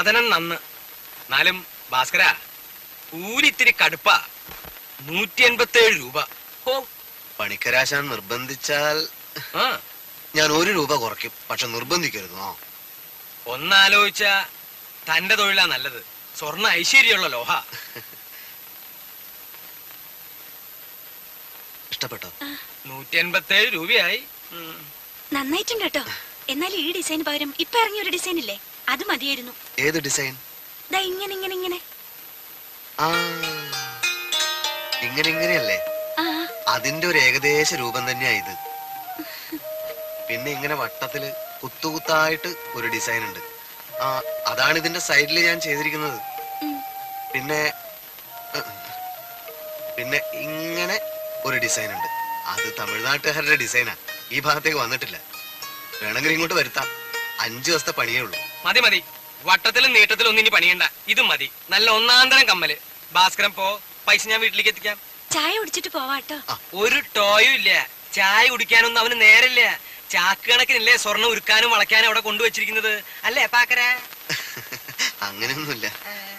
സാധനം നന്ന് എന്നാലും ഭാസ്കര കൂലിത്തിരി കടുപ്പ നൂറ്റി എൺപത്തി ഏഴ് രൂപ ഓ പണിക്കരാശാൻ നിർബന്ധിച്ചാൽ ആ ഞാൻ ഒരു രൂപ കുറയ്ക്കും പക്ഷെ നിർബന്ധിക്കരുത് ആ ഒന്നാലോചിച്ച തന്റെ തൊഴിലാ നല്ലത് സ്വർണ്ണ ഐശ്വര്യമുള്ള ലോഹ ഇഷ്ടപ്പെട്ടോ നൂറ്റി എൺപത്തി ഏഴ് രൂപയായി ഉം. നന്നായിട്ടുണ്ട് കേട്ടോ എന്നാൽ ഈ ഡിസൈൻ പകരം ഇപ്പൊ ഇറങ്ങിയ ഒരു ഡിസൈൻ ഇല്ലേ അത് മതിയായിരുന്നു ഏത് ഡിസൈൻ ദാ ഇങ്ങനെ ഇങ്ങനെ ഇങ്ങനെ ആ ഇങ്ങനെ ഇങ്ങനെയല്ലേ ആ അതിന്റെ ഒരു ഏകദേശ രൂപം തന്നെയാ ഇത് പിന്നെ ഇങ്ങനെ വട്ടത്തില് കുത്തുകുത്തായിട്ട് ഒരു ഡിസൈൻ ഉണ്ട് ആ അതാണ് ഇതിന്റെ സൈഡിൽ ഞാൻ ചെയ്തിരിക്കുന്നത് ഉം. പിന്നെ ഉം, പിന്നെ ഇങ്ങനെ ഒരു ഡിസൈൻ ഉണ്ട് അത് തമിഴ്നാട്ടുകാരുടെ ഡിസൈനാ ഈ ഭാഗത്തേക്ക് വന്നിട്ടില്ല വേണമെങ്കിൽ ഇങ്ങോട്ട് വരുത്താം അഞ്ചു ദിവസത്തെ പണിയേ ഉള്ളൂ മതി മതി വട്ടത്തിലും നീട്ടത്തിലും ഒന്നും ഇനി പണിയണ്ട ഇതും മതി നല്ല ഒന്നാന്തരം കമ്മല് ഭാസ്കരൻ പോ പൈസ ഞാൻ വീട്ടിലേക്ക് എത്തിക്കാം ചായ കുടിച്ചിട്ട് പോവാട്ടോ ഒരു ടോയും ഇല്ല ചായ കുടിക്കാനൊന്നും അവന് നേരമില്ല ചാക്ക് കണക്കിനല്ലേ സ്വർണ്ണം ഉരുക്കാനും വളയ്ക്കാനും അവിടെ കൊണ്ടുവച്ചിരിക്കുന്നത് അല്ലേ പാക്കര അങ്ങനെയൊന്നുമില്ല ആ.